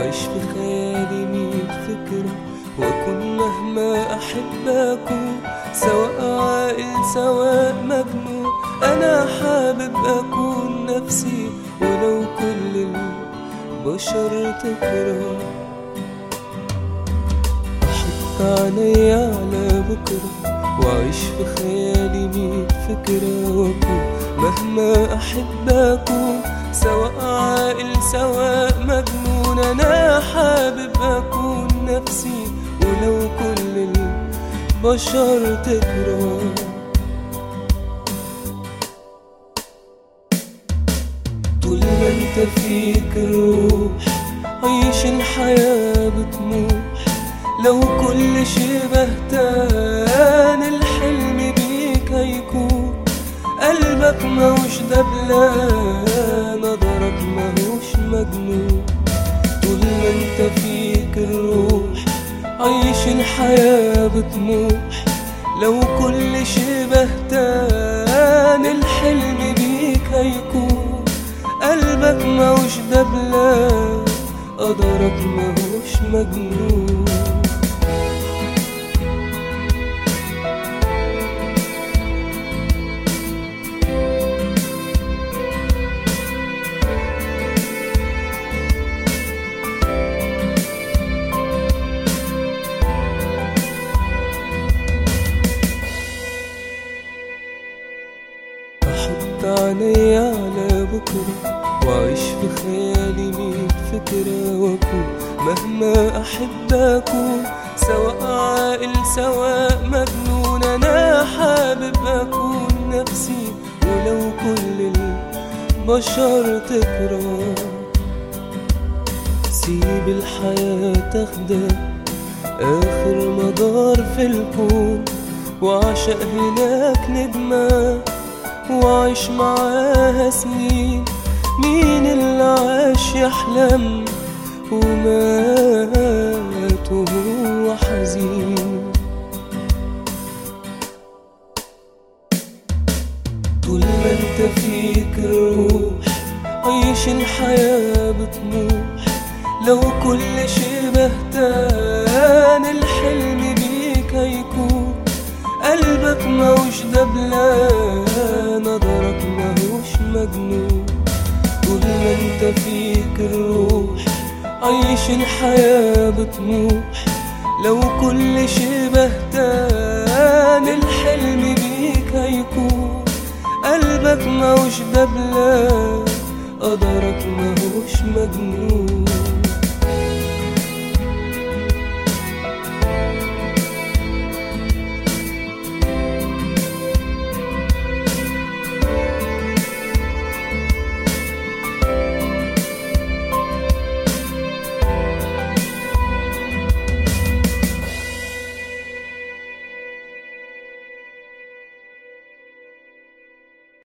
وأعيش في خيالي ميت فكرة وأكون مهما أحب أكون سواء عاقل سواء مجنون أنا حابب أكون نفسي ولو كل البشر تكره أحط عيني على بكرة وأعيش في خيالي ميت فكرة وأكون مهما أحب أكون سواء عاقل سواء مجنون أنا حابب أكون نفسي ولو كل البشر تكره طول ما انت فيك الروح عيش الحياة بطموح لو كل شي بهتان الحلم بيك هيكون قلبك ماهوش دبلان نظرك ماهوش مجنون طول ما انت فيك الروح عيش الحياة بطموح لو كل شي بهتان الحلم بيك هيكون قلبك ماهوش دبلان قدرك ماهوش مجنون أحط عيني على بكرة وأعيش في خيالي ميت فكرة وأكون مهما أحب أكون سواء عاقل سواء مجنون أنا حابب أكون نفسي ولو كل البشر تكره سيب الحياة تاخدك آخر مدار في الكون وعشق هناك نجمة وعيش معاها سنين مين اللي عاش يحلم ومات وهو حزين طول ما انت فيك الروح عيش الحياة بطموح لو كل شي بهتان الحلم بيك هيكون قلبك ماهوش دبلان نظرك ماهوش مجنون طول ما انت فيك الروح عيش الحياة بطموح لو كل شي بهتان الحلم بيك هيكون قلبك ماهوش دبلان قدرك ماهوش مجنون